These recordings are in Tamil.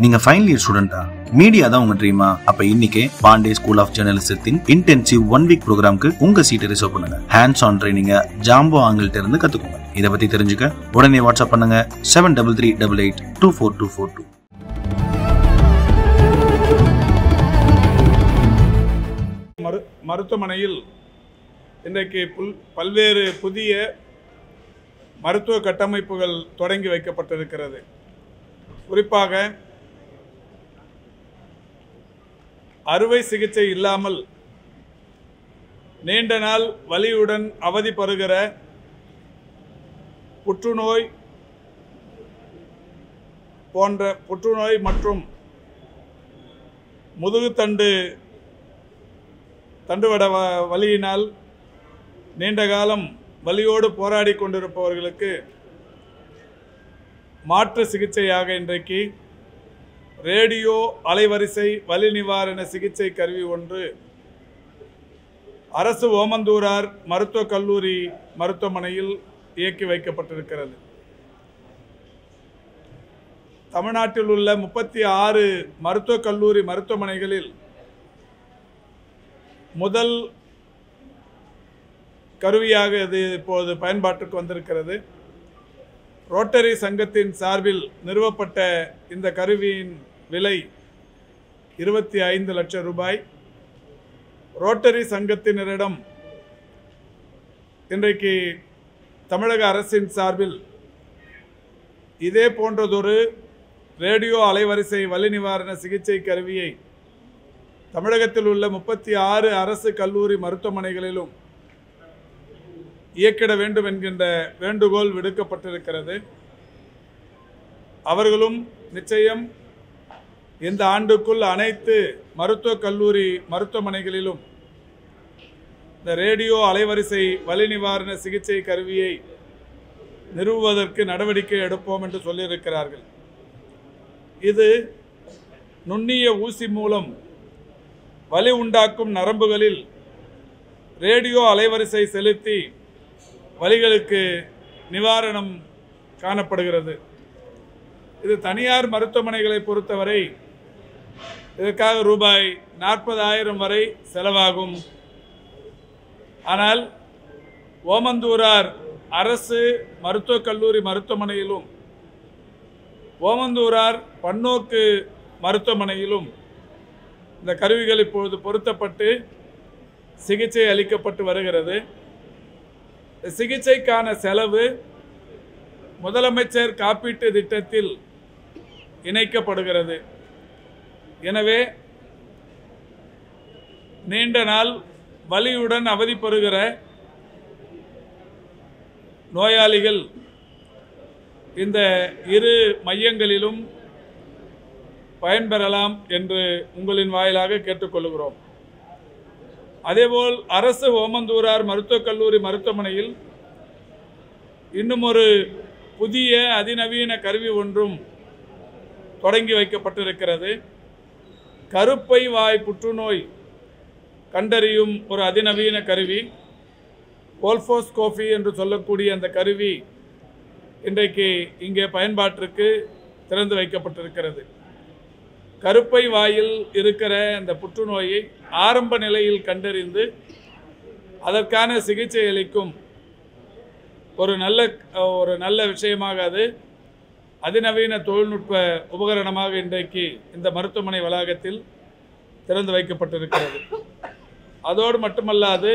நீங்க ஃபைனல் இயர் ஸ்டூடெண்டா மீடியா தான் உங்க ட்ரீமா அப்ப இன்னைக்கே பாண்டே ஸ்கூல் ஆஃப் ஜேர்னலிசத்தின் இன்டென்சிவ் ஒன் வீக் ப்ரோக்ராம்க்கு உங்க சீட்டை ரிசர்வ் பண்ணுங்க ஹேண்ட்ஸ் ஆன் ட்ரைனிங்க ஜாம்போ ஆங்கிள்ட்ட இருந்து கத்துக்கோங்க இதை பத்தி தெரிஞ்சுக்க உடனே வாட்ஸ்அப் பண்ணுங்க seven double three double eight two four two four two மரு மருத்துவமனையில் இன்றைக்கு புல் பல்வேறு புதிய மருத்துவ கட்டமைப்புகள் தொடங்கி வைக்கப்பட்டிருக்கிறது குறிப்பாக அறுவை சிகிச்சை இல்லாமல் நீண்ட நாள் வலியுடன் அவதிப்படுகிற புற்றுநோய் போன்ற புற்றுநோய் மற்றும் முதுகுத்தண்டு தண்டுவட வ- வலியினால் நீண்ட காலம் வலியோடு போராடி கொண்டிருப்பவர்களுக்கு மாற்று சிகிச்சையாக இன்றைக்கு ரேடியோ அலைவரிசை வலி நிவாரண சிகிச்சை கருவி ஒன்று அரசு ஓமந்தூரார் மருத்துவக் கல்லூரி மருத்துவமனையில் இயக்கி வைக்கப்பட்டிருக்கிறது தமிழ்நாட்டில் உள்ள முப்பத்தி ஆறு மருத்துவக் கல்லூரி மருத்துவமனைகளில் முதல் கருவியாக இது இப்போது பயன்பாட்டுக்கு வந்திருக்கிறது ரோட்டரி சங்கத்தின் சார்பில் நிறுவப்பட்ட இந்த கருவியின் விலை இருபத்தி ஐந்து லட்சம் ரூபாய் ரோட்டரி சங்கத்தினரிடம் இன்றைக்கு தமிழக அரசின் சார்பில் இதே போன்றதொரு ரேடியோ அலைவரிசை வலி நிவாரண சிகிச்சை கருவியை தமிழகத்தில் உள்ள முப்பத்தி ஆறு அரசு கல்லூரி மருத்துவமனைகளிலும் இயக்கிட வேண்டும் என்கின்ற வேண்டுகோள் விடுக்கப்பட்டிருக்கிறது அவர்களும் நிச்சயம் இந்த ஆண்டுக்குள் அனைத்து மருத்துவக் கல்லூரி மருத்துவமனைகளிலும் இந்த ரேடியோ அலைவரிசை வலி நிவாரண சிகிச்சை கருவியை நிறுவுவதற்கு நடவடிக்கை எடுப்போம் என்று சொல்லியிருக்கிறார்கள் இது நுண்ணிய ஊசி மூலம் வலி உண்டாக்கும் நரம்புகளில் ரேடியோ அலைவரிசை செலுத்தி வலிகளுக்கு நிவாரணம் காணப்படுகிறது இது தனியார் மருத்துவமனைகளை பொறுத்தவரை இதற்காக ரூபாய் நாற்பதாயிரம் வரை செலவாகும் ஆனால் ஓமந்தூரார் அரசு மருத்துவக் கல்லூரி மருத்துவமனையிலும் ஓமந்தூரார் பன்னோக்கு மருத்துவமனையிலும் இந்த கருவிகள் இப்பொழுது பொருத்தப்பட்டு சிகிச்சை அளிக்கப்பட்டு வருகிறது இந்த சிகிச்சைக்கான செலவு முதலமைச்சர் காப்பீட்டு திட்டத்தில் இணைக்கப்படுகிறது எனவே நீண்ட நாள் வலியுடன் அவதிப்படுகிற நோயாளிகள் இந்த இரு மையங்களிலும் பயன்பெறலாம் என்று உங்களின் வாயிலாக கேட்டுக்கொள்கிறோம் அதேபோல் அரசு ஓமந்தூரார் மருத்துவக் கல்லூரி மருத்துவமனையில் இன்னும் ஒரு புதிய அதிநவீன கருவி ஒன்றும் தொடங்கி வைக்கப்பட்டிருக்கிறது கருப்பை வாய் புற்றுநோய் கண்டறியும் ஒரு அதிநவீன கருவி கோல்ஃபோஸ்கோபி என்று சொல்லக்கூடிய அந்த கருவி இன்றைக்கு இங்கே பயன்பாட்டிற்கு திறந்து வைக்கப்பட்டிருக்கிறது கருப்பை வாயில் இருக்கிற அந்த புற்றுநோயை ஆரம்ப நிலையில் கண்டறிந்து அதற்கான சிகிச்சை அளிக்கும் ஒரு நல்ல ஒரு நல்ல விஷயமாக அது அதிநவீன தொழில்நுட்ப உபகரணமாக இன்றைக்கு இந்த மருத்துவமனை வளாகத்தில் திறந்து வைக்கப்பட்டிருக்கிறது அதோடு மட்டுமல்லாது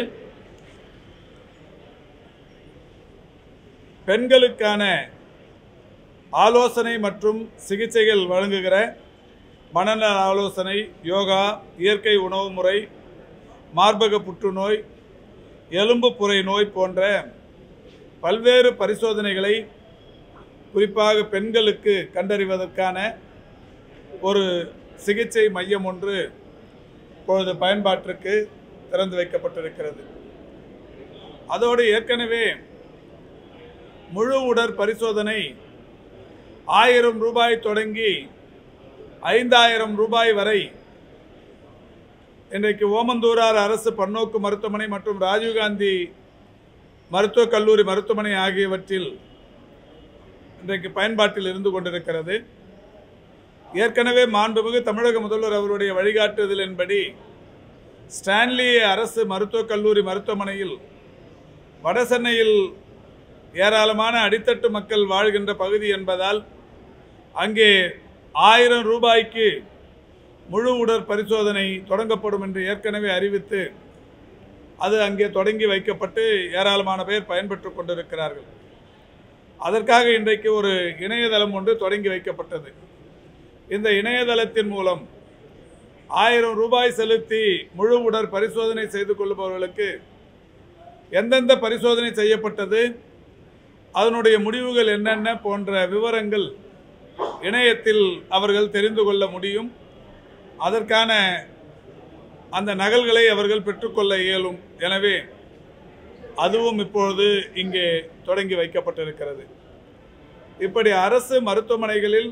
பெண்களுக்கான ஆலோசனை மற்றும் சிகிச்சைகள் வழங்குகிற மனநல ஆலோசனை யோகா இயற்கை உணவு முறை மார்பக புற்றுநோய் எலும்பு புரை நோய் போன்ற பல்வேறு பரிசோதனைகளை குறிப்பாக பெண்களுக்கு கண்டறிவதற்கான ஒரு சிகிச்சை மையம் ஒன்று இப்பொழுது பயன்பாட்டிற்கு திறந்து வைக்கப்பட்டிருக்கிறது அதோடு ஏற்கனவே முழு உடற் பரிசோதனை ஆயிரம் ரூபாய் தொடங்கி ஐந்தாயிரம் ரூபாய் வரை இன்றைக்கு ஓமந்தூரார் அரசு பன்னோக்கு மருத்துவமனை மற்றும் ராஜீவ்காந்தி மருத்துவக் கல்லூரி மருத்துவமனை ஆகியவற்றில் இன்றைக்கு பயன்பாட்டில் இருந்து கொண்டிருக்கிறது ஏற்கனவே மாண்புமிகு தமிழக முதல்வர் அவருடைய வழிகாட்டுதலின்படி ஸ்டான்லி அரசு மருத்துவக் கல்லூரி மருத்துவமனையில் வடசென்னையில் ஏராளமான அடித்தட்டு மக்கள் வாழ்கின்ற பகுதி என்பதால் அங்கே ஆயிரம் ரூபாய்க்கு முழு உடற் பரிசோதனை தொடங்கப்படும் என்று ஏற்கனவே அறிவித்து அது அங்கே தொடங்கி வைக்கப்பட்டு ஏராளமான பேர் பயன்பெற்று கொண்டிருக்கிறார்கள் அதற்காக இன்றைக்கு ஒரு இணையதளம் ஒன்று தொடங்கி வைக்கப்பட்டது இந்த இணையதளத்தின் மூலம் ஆயிரம் ரூபாய் செலுத்தி முழு உடற் பரிசோதனை செய்து கொள்பவர்களுக்கு எந்தெந்த பரிசோதனை செய்யப்பட்டது அதனுடைய முடிவுகள் என்னென்ன போன்ற விவரங்கள் இணையத்தில் அவர்கள் தெரிந்து கொள்ள முடியும் அதற்கான அந்த நகல்களை அவர்கள் பெற்றுக்கொள்ள இயலும் எனவே அதுவும் இப்பொழுது இங்கே தொடங்கி வைக்கப்பட்டிருக்கிறது இப்படி அரசு மருத்துவமனைகளில்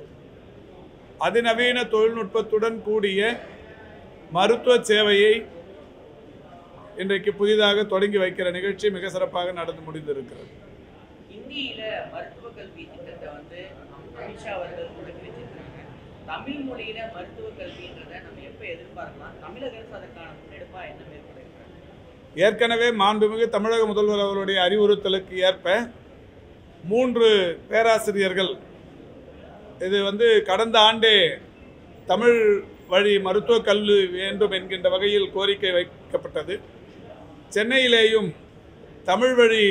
அதிநவீன தொழில்நுட்பத்துடன் கூடிய மருத்துவ சேவையை இன்றைக்கு புதிதாக தொடங்கி வைக்கிற நிகழ்ச்சி மிக சிறப்பாக நடந்து முடிந்திருக்கிறது இந்தியில மருத்துவ கல்வி திட்டத்தை வந்து அமித்ஷா அவர்கள் தொடங்கி வச்சிருக்காங்க தமிழ் மொழியில மருத்துவ கல்வின்றதை நம்ம எப்ப எதிர்பார்க்கலாம் தமிழக அரசு அதற்கான முன்னெடுப்பா என்ன மேற்கொள்ள இருக்கிறாங்க ஏற்கனவே மாண்புமிகு தமிழக முதல்வர் அவருடைய அறிவுறுத்தலுக்கு ஏற்ப மூன்று பேராசிரியர்கள் இது வந்து கடந்த ஆண்டே தமிழ் வழி மருத்துவக் கல்வி வேண்டும் என்கின்ற வகையில் கோரிக்கை வைக்கப்பட்டது சென்னையிலேயும் தமிழ் வழி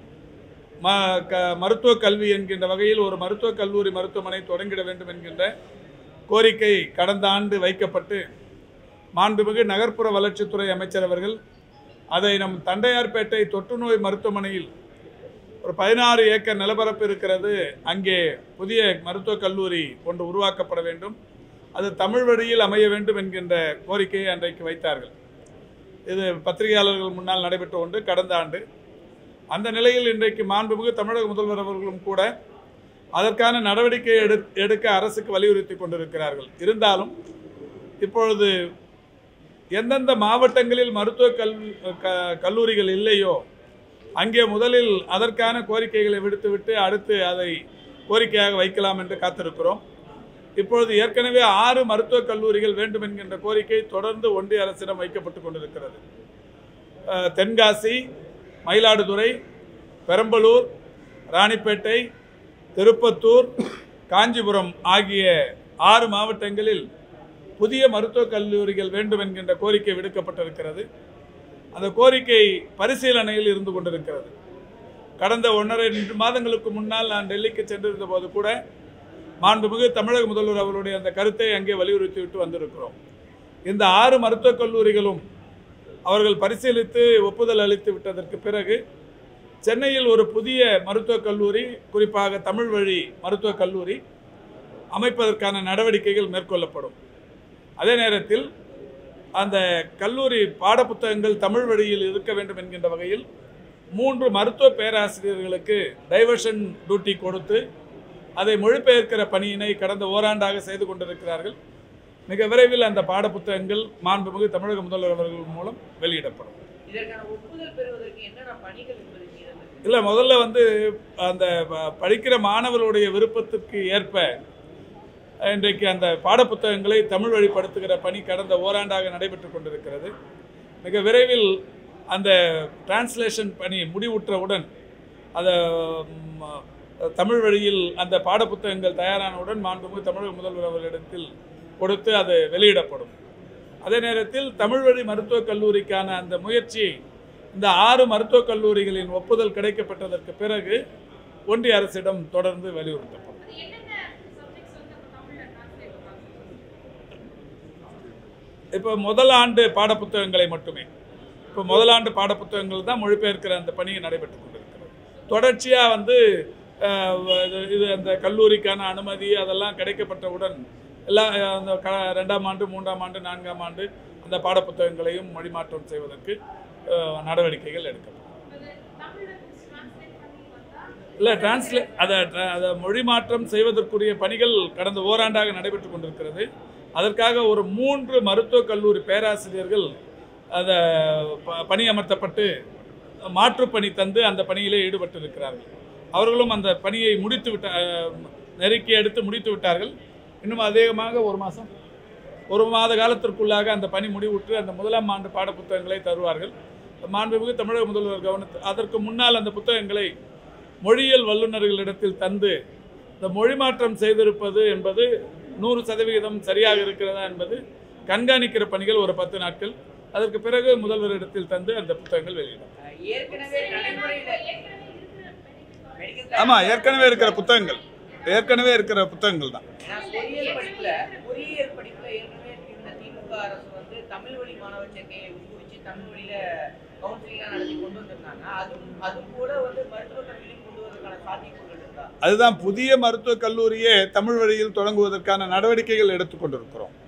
ம க மருத்துவக் கல்வி என்கின்ற வகையில் ஒரு மருத்துவக் கல்லூரி மருத்துவமனை தொடங்கிட வேண்டும் என்கின்ற கோரிக்கை கடந்த ஆண்டு வைக்கப்பட்டு மாண்புமிகு நகர்ப்புற வளர்ச்சித்துறை அமைச்சர் அவர்கள் அதை நம் தண்டையார்பேட்டை தொற்றுநோய் மருத்துவமனையில் ஒரு பதினாறு ஏக்கர் நிலப்பரப்பு இருக்கிறது அங்கே புதிய மருத்துவக் கல்லூரி ஒன்று உருவாக்கப்பட வேண்டும் அது தமிழ் வழியில் அமைய வேண்டும் என்கின்ற கோரிக்கையை அன்றைக்கு வைத்தார்கள் இது பத்திரிகையாளர்கள் முன்னால் நடைபெற்ற ஒன்று கடந்த ஆண்டு அந்த நிலையில் இன்றைக்கு மாண்புமிகு தமிழக முதல்வர் அவர்களும் கூட அதற்கான நடவடிக்கை எடு எடுக்க அரசுக்கு வலியுறுத்தி கொண்டிருக்கிறார்கள் இருந்தாலும் இப்பொழுது எந்தெந்த மாவட்டங்களில் மருத்துவ கல்வி க- கல்லூரிகள் இல்லையோ அங்கே முதலில் அதற்கான கோரிக்கைகளை விடுத்துவிட்டு அடுத்து அதை கோரிக்கையாக வைக்கலாம் என்று காத்திருக்கிறோம் இப்பொழுது ஏற்கனவே ஆறு மருத்துவக் கல்லூரிகள் வேண்டும் என்கின்ற கோரிக்கை தொடர்ந்து ஒன்றிய அரசிடம் வைக்கப்பட்டு கொண்டிருக்கிறது அஹ், தென்காசி மயிலாடுதுறை பெரம்பலூர் ராணிப்பேட்டை திருப்பத்தூர் காஞ்சிபுரம் ஆகிய ஆறு மாவட்டங்களில் புதிய மருத்துவக் கல்லூரிகள் வேண்டும் என்கின்ற கோரிக்கை விடுக்கப்பட்டிருக்கிறது அந்த கோரிக்கை பரிசீலனையில் இருந்து கொண்டிருக்கிறது கடந்த ஒன்றரை ரெண்டு மாதங்களுக்கு முன்னால் நான் டெல்லிக்கு சென்றிருந்த போது கூட மாண்புமிகு தமிழக முதல்வர் அவருடைய அந்த கருத்தை அங்கே வலியுறுத்தி விட்டு வந்திருக்கிறோம் இந்த ஆறு மருத்துவக் கல்லூரிகளும் அவர்கள் பரிசீலித்து ஒப்புதல் அளித்து விட்டதற்கு பிறகு சென்னையில் ஒரு புதிய மருத்துவக் கல்லூரி குறிப்பாக தமிழ் வழி மருத்துவக் கல்லூரி அமைப்பதற்கான நடவடிக்கைகள் மேற்கொள்ளப்படும் அதே நேரத்தில் அந்த கல்லூரி பாடப்புத்தகங்கள் தமிழ் வழியில் இருக்க வேண்டும் என்கின்ற வகையில் மூன்று மருத்துவ பேராசிரியர்களுக்கு டைவர்ஷன் டியூட்டி கொடுத்து அதை மொழிபெயர்க்கிற பணியினை கடந்த ஓராண்டாக செய்து கொண்டிருக்கிறார்கள் மிக விரைவில் அந்த பாடப்புத்தகங்கள் மாண்புமிகு தமிழக முதல்வர் அவர்கள் மூலம் வெளியிடப்படும் இதற்கான ஒப்புதல் பெறுவதற்கு என்னென்ன பணிகள் என்பது மீதம் இருக்கு? இல்லை முதல்ல வந்து அந்த ப- படிக்கிற மாணவர்களுடைய விருப்பத்துக்கு ஏற்ப இன்றைக்கு அந்த பாடப்புத்தகங்களை தமிழ் வழிப்படுத்துகிற பணி கடந்த ஓராண்டாக நடைபெற்று கொண்டிருக்கிறது மிக விரைவில் அந்த டிரான்ஸ்லேஷன் பணி முடிவுற்றவுடன் அதை ம், தமிழ் வழியில் அந்த பாடப்புத்தகங்கள் தயாரானவுடன் மாண்புமிகு தமிழக முதல்வர் அவர்களிடத்தில் கொடுத்து அது வெளியிடப்படும் அதே நேரத்தில் தமிழ் வழி மருத்துவக் கல்லூரிக்கான அந்த முயற்சி இந்த ஆறு மருத்துவக் கல்லூரிகளின் ஒப்புதல் கிடைக்கப்பட்டதற்கு பிறகு ஒன்றிய அரசிடம் தொடர்ந்து வலியுறுத்தப்படும் இப்போ முதல் ஆண்டு பாடப்புத்தகங்களை மட்டுமே இப்போ முதலாண்டு பாடப்புத்தகங்கள் தான் மொழிபெயர்க்கிற அந்த பணி நடைபெற்று கொண்டிருக்கிறது தொடர்ச்சியாக வந்து அஹ், இது- இது அந்த கல்லூரிக்கான அனுமதி அதெல்லாம் கிடைக்கப்பட்டவுடன் எல்லா அஹ், அந்த க ரெண்டாம் ஆண்டு மூன்றாம் ஆண்டு நான்காம் ஆண்டு அந்த பாடப்புத்தகங்களையும் மொழிமாற்றம் செய்வதற்கு அஹ், நடவடிக்கைகள் எடுக்கப்படும் இல்லை டிரான்ஸ்லே அதை tra- அதை மொழி மாற்றம் செய்வதற்குரிய பணிகள் கடந்த ஓராண்டாக நடைபெற்று கொண்டிருக்கிறது அதற்காக ஒரு மூன்று மருத்துவக் கல்லூரி பேராசிரியர்கள் அதை ப- பணியமர்த்தப்பட்டு மாற்றுப் பணி தந்து அந்த பணியிலே ஈடுபட்டு இருக்கிறார்கள் அவர்களும் அந்த பணியை முடித்து விட்ட அஹ், நெருக்கி எடுத்து முடித்து விட்டார்கள் இன்னும் அதிகமாக ஒரு மாதம் ஒரு மாத காலத்திற்குள்ளாக அந்த பணி முடிவுற்று அந்த முதலாம் ஆண்டு பாட புத்தகங்களை தருவார்கள் மாண்புமிகு தமிழக முதல்வர் கவனத்து அதற்கு முன்னால் அந்த புத்தகங்களை மொழியியல் வல்லுநர்களிடத்தில் தந்து இந்த மொழி மாற்றம் செய்திருப்பது என்பது நூறு சதவிகிதம் சரியாக இருக்கிறதா என்பது கண்காணிக்கிற பணிகள் ஒரு பத்து நாட்கள் அதற்கு பிறகு முதல்வரிடத்தில் தந்து அந்த புத்தகங்கள் வெளியிடும் அஹ் ஏற்கனவே நடைமுறையில மெடிக்கல் ஆமா ஏற்கனவே இருக்கிற புத்தகங்கள் ஏற்கனவே இருக்கிற புத்தகங்கள் தான் ஏன்னா பொறியியல் படிப்புல பொறியியல் படிப்புல ஏற்கனவே இருந்த திமுக அரசு வந்து தமிழ் வழி மாணவர் சேர்க்கையை ஊக்குவிச்சு தமிழ் வழியில கவுன்சிலிங்லாம் நடத்தி கொண்டு வந்திருந்தாங்க அது அது கூட வந்து மருத்துவ கல்வியிலும் கொண்டு வரதுக்கான சாத்தியக்கூறுகள் இருக்கா அதுதான் புதிய மருத்துவக் கல்லூரியே தமிழ் வழியில் தொடங்குவதற்கான நடவடிக்கைகள் எடுத்துக்கொண்டிருக்கிறோம்